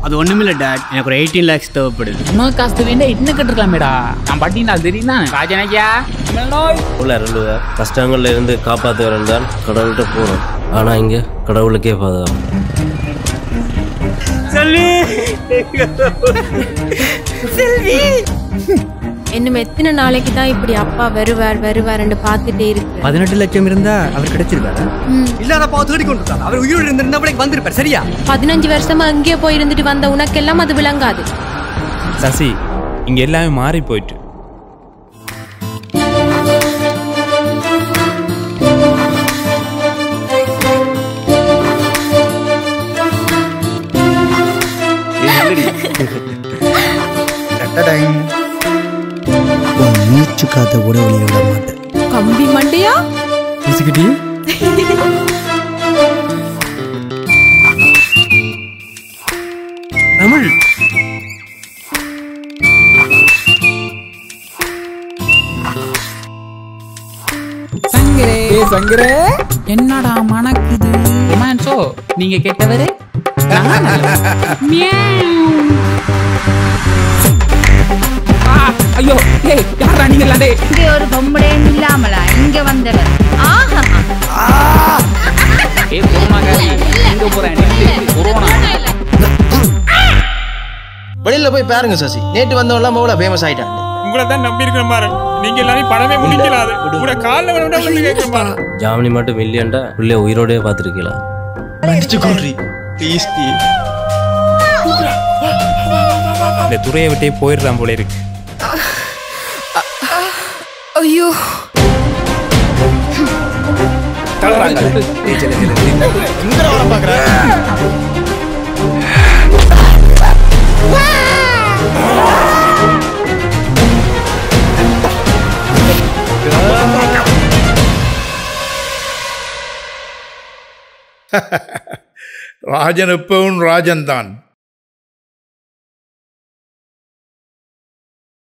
அது ஒண்ணுமில்ல டேட் எனக்கு ஒரு எயிட்டீன் லேக்ஸ் தேவைப்படுது உனக்கு காசு வேண்டாம் என்ன கட்டுருக்கலாமேடா நான் பட்டினா தெரியுமா ராஜனைக்கா உள்ள ரெண்டு கஷ்டங்கள்ல இருந்து காப்பாற்றுகிறேன் தான் கடவுள்கிட்ட போகிறோம் ஆனால் இங்கே கடவுளுக்கே பாதுகாப்பு இன்னும் எத்தனை நாளைக்கு தான் இப்படி அப்பா வருவார் வருவார்னு பார்த்துட்டே இருக்கு பதினெட்டு லட்சம் இருந்தா அவர் கிடைச்சிருக்காரு இல்லாத பாவ தேடி கொண்டு அவர் உயிரோடு இருந்திருந்தா கூட வந்திருப்பார் சரியா பதினஞ்சு வருஷமா அங்கேயே போய் இருந்துட்டு வந்த உனக்கெல்லாம் அது விளங்காது சசி இங்க எல்லாமே மாறி போயிட்டு உன் மூச்சு காத்த கூட வெளியே விட மாட்டேன் கம்பி மண்டையா பேசிக்கிட்டே தமிழ் சங்கரே சங்கரே என்னடா மணக்குது ரொமான்ஸோ நீங்க கேட்டவரு நான் நல்லவன். மியாவ். ஆ, ஐயோ ஏய் யாரா நீங்க எல்லாம் டேய் இங்கே ஒரு பொம்பளையும் இல்லாமலா இங்க வந்தவர் ஆஹா ஏய் கொரோனாக்காரி எங்க போறேன் நில்லு. கொரோனா வெளியில போய் பாருங்க சசி நேற்று வந்தவன்லாம் மோல ஃபேமஸ் ஆயிட்டாங்க உங்களை தான் நம்பி இருக்கிற பாரு நீங்க எல்லாமே படமே முடிக்கலாது உங்களை காலில் விட விட கேட்கிற பாரு ஜாமினி மட்டும் மில்லியன்டா உள்ளே உயிரோடே பார்த்துருக்கீங்களா அடிச்சு கொள்றி ப்ளீஸ் இந்த துறையை விட்டே போயிடலாம் போல இருக்கு ஐயோ ராஜன் எப்பவும் ராஜன் தான்